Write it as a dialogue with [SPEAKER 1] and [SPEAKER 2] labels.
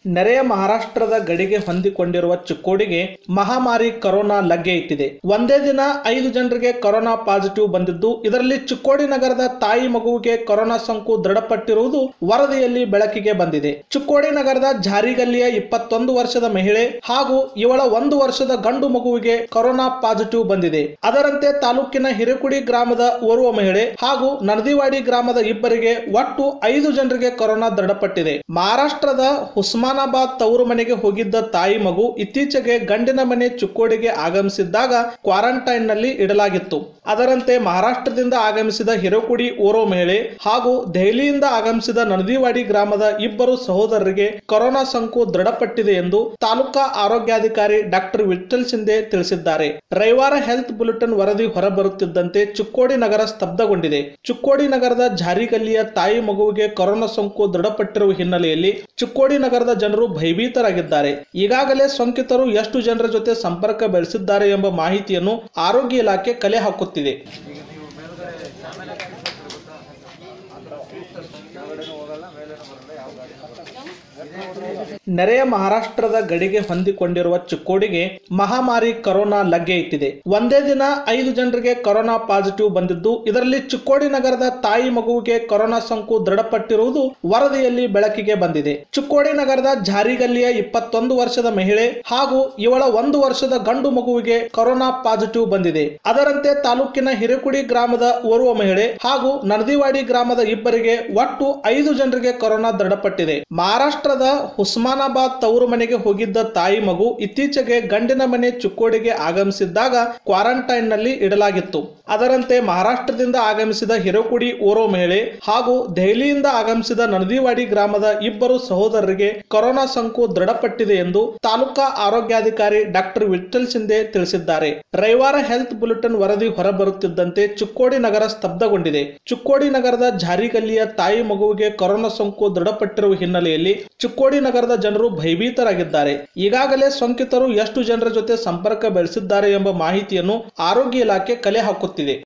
[SPEAKER 1] ನೆರೆಯ ಮಹಾರಾಷ್ಟ್ರದ ಗಡಿಗೆ ಹೊಂದಿಕೊಂಡಿರುವ ಚಿಕ್ಕೋಡಿಗೆ ಮಹಾಮಾರಿ ಕೊರೋನಾ ಲಗ್ಗೆ ಇಟ್ಟಿದೆ ಒಂದೇ ದಿನ ಐದು ಜನರಿಗೆ ಕೊರೋನಾ ಪಾಸಿಟಿವ್ ಬಂದಿದ್ದು ಇದರಲ್ಲಿ ಚಿಕ್ಕೋಡಿ ನಗರದ ತಾಯಿ ಮಗುವಿಗೆ ಕೊರೋನಾ ಸೋಂಕು ದೃಢಪಟ್ಟಿರುವುದು ವರದಿಯಲ್ಲಿ ಬೆಳಕಿಗೆ ಬಂದಿದೆ ಚಿಕ್ಕೋಡಿ ನಗರದ ಜಾರಿಗಲ್ಲಿಯ ಇಪ್ಪತ್ತೊಂದು ವರ್ಷದ ಮಹಿಳೆ ಹಾಗೂ ಇವಳ ಒಂದು ವರ್ಷದ ಗಂಡು ಮಗುವಿಗೆ ಕೊರೋನಾ ಪಾಸಿಟಿವ್ ಬಂದಿದೆ ಅದರಂತೆ ತಾಲೂಕಿನ ಹಿರೇಕುಡಿ ಗ್ರಾಮದ ಓರ್ವ ಮಹಿಳೆ ಹಾಗೂ ನರದಿವಾಡಿ ಗ್ರಾಮದ ಇಬ್ಬರಿಗೆ ಒಟ್ಟು ಐದು ಜನರಿಗೆ ಕೊರೋನಾ ದೃಢಪಟ್ಟಿದೆ ಮಹಾರಾಷ್ಟ್ರದ ಹುಸ್ಮಾನಾಬಾದ್ ತವರು ಮನೆಗೆ ಹೋಗಿದ್ದ ತಾಯಿ ಮಗು ಇತ್ತೀಚೆಗೆ ಗಂಡಿನ ಮನೆ ಚಿಕ್ಕೋಡಿಗೆ ಆಗಮಿಸಿದ್ದಾಗ ಕ್ವಾರಂಟೈನ್ ನಲ್ಲಿ ಇಡಲಾಗಿತ್ತು ಅದರಂತೆ ಮಹಾರಾಷ್ಟ್ರದಿಂದ ಆಗಮಿಸಿದ ಹಿರೇಕುಡಿ ಓರ್ವ ಮಹಿಳೆ ಹಾಗೂ ದೆಹಲಿಯಿಂದ ಆಗಮಿಸಿದ ನರದಿವಾಡಿ ಗ್ರಾಮದ ಇಬ್ಬರು ಸಹೋದರರಿಗೆ ಕೊರೋನಾ ಸೋಂಕು ದೃಢಪಟ್ಟಿದೆ ಎಂದು ತಾಲೂಕಾ ಆರೋಗ್ಯಾಧಿಕಾರಿ ಡಾಕ್ಟರ್ ವಿಠಲ್ ಶಿಂದೆ ತಿಳಿಸಿದ್ದಾರೆ ರವಿವಾರ ಹೆಲ್ತ್ ಬುಲೆಟಿನ್ ವರದಿ ಹೊರಬರುತ್ತಿದ್ದಂತೆ ಚಿಕ್ಕೋಡಿ ನಗರ ಸ್ತಬ್ಧಗೊಂಡಿದೆ ಚಿಕ್ಕೋಡಿ ನಗರದ ಜಾರಿಗಲ್ಲಿಯ ತಾಯಿ ಮಗುವಿಗೆ ಕೊರೋನಾ ಸೋಂಕು ದೃಢಪಟ್ಟಿರುವ ಹಿನ್ನೆಲೆಯಲ್ಲಿ ಚಿಕ್ಕೋಡಿ ನಗರದ ಜನರು ಭಯಭೀತರಾಗಿದ್ದಾರೆ ಈಗಾಗಲೇ ಸೋಂಕಿತರು ಎಷ್ಟು ಜನರ ಜೊತೆ ಸಂಪರ್ಕ ಬೆಳೆಸಿದ್ದಾರೆ ಎಂಬ ಮಾಹಿತಿಯನ್ನು ಆರೋಗ್ಯ ಇಲಾಖೆ ಕಲೆ ಹಾಕುತ್ತಿದೆ ನೆರೆಯ ಮಹಾರಾಷ್ಟ್ರದ ಗಡಿಗೆ ಹೊಂದಿಕೊಂಡಿರುವ ಚಿಕ್ಕೋಡಿಗೆ ಮಹಾಮಾರಿ ಕೊರೋನಾ ಲಗ್ಗೆ ಇಟ್ಟಿದೆ ಒಂದೇ ದಿನ ಐದು ಜನರಿಗೆ ಕೊರೋನಾ ಪಾಸಿಟಿವ್ ಬಂದಿದ್ದು ಇದರಲ್ಲಿ ಚಿಕ್ಕೋಡಿ ನಗರದ ತಾಯಿ ಮಗುವಿಗೆ ಕೊರೋನಾ ಸೋಂಕು ದೃಢಪಟ್ಟಿರುವುದು ವರದಿಯಲ್ಲಿ ಬೆಳಕಿಗೆ ಬಂದಿದೆ ಚಿಕ್ಕೋಡಿ ನಗರದ ಜಾರಿಗಲ್ಲಿಯ ಇಪ್ಪತ್ತೊಂದು ವರ್ಷದ ಮಹಿಳೆ ಹಾಗೂ ಇವಳ ಒಂದು ವರ್ಷದ ಗಂಡು ಮಗುವಿಗೆ ಕೊರೋನಾ ಪಾಸಿಟಿವ್ ಬಂದಿದೆ ಅದರಂತೆ ತಾಲೂಕಿನ ಹಿರೇಕುಡಿ ಗ್ರಾಮದ ಓರ್ವ ಮಹಿಳೆ ಹಾಗೂ ನರದಿವಾಡಿ ಗ್ರಾಮದ ಇಬ್ಬರಿಗೆ ಒಟ್ಟು ಐದು ಜನರಿಗೆ ಕೊರೋನಾ ದೃಢಪಟ್ಟಿದೆ ಮಹಾರಾಷ್ಟ್ರದ ಹುಸ್ಮಾನಾಬಾದ್ ತವರು ಮನೆಗೆ ಹೋಗಿದ್ದ ತಾಯಿ ಮಗು ಇತ್ತೀಚೆಗೆ ಗಂಡಿನ ಮನೆ ಚಿಕ್ಕೋಡಿಗೆ ಆಗಮಿಸಿದ್ದಾಗ ಕ್ವಾರಂಟೈನ್ ನಲ್ಲಿ ಇಡಲಾಗಿತ್ತು ಅದರಂತೆ ಮಹಾರಾಷ್ಟ್ರದಿಂದ ಆಗಮಿಸಿದ ಹಿರೇಕುಡಿ ಓರ್ವ ಮಹಿಳೆ ಹಾಗೂ ದೆಹಲಿಯಿಂದ ಆಗಮಿಸಿದ ನರದಿವಾಡಿ ಗ್ರಾಮದ ಇಬ್ಬರು ಸಹೋದರರಿಗೆ ಕೊರೋನಾ ಸೋಂಕು ದೃಢಪಟ್ಟಿದೆ ಎಂದು ತಾಲೂಕಾ ಆರೋಗ್ಯಾಧಿಕಾರಿ ಡಾಕ್ಟರ್ ವಿಠಲ್ ಶಿಂದೆ ತಿಳಿಸಿದ್ದಾರೆ ರವಿವಾರ ಹೆಲ್ತ್ ಬುಲೆಟಿನ್ ವರದಿ ಹೊರಬರುತ್ತಿದ್ದಂತೆ ಚಿಕ್ಕೋಡಿ ನಗರ ಸ್ತಬ್ಧಗೊಂಡಿದೆ ಚಿಕ್ಕೋಡಿ ನಗರದ ಜಾರಿಗಲ್ಲಿಯ ತಾಯಿ ಮಗುವಿಗೆ ಕೊರೋನಾ ಸೋಂಕು ದೃಢಪಟ್ಟಿರುವ ಹಿನ್ನೆಲೆಯಲ್ಲಿ ಚಿಕ್ಕೋಡಿ ನಗರದ ಜನರು ಭಯಭೀತರಾಗಿದ್ದಾರೆ ಈಗಾಗಲೇ ಸೋಂಕಿತರು ಎಷ್ಟು ಜನರ ಜೊತೆ ಸಂಪರ್ಕ ಬೆಳೆಸಿದ್ದಾರೆ ಎಂಬ ಮಾಹಿತಿಯನ್ನು ಆರೋಗ್ಯ ಇಲಾಖೆ ಕಲೆ ಹಾಕುತ್ತಿದೆ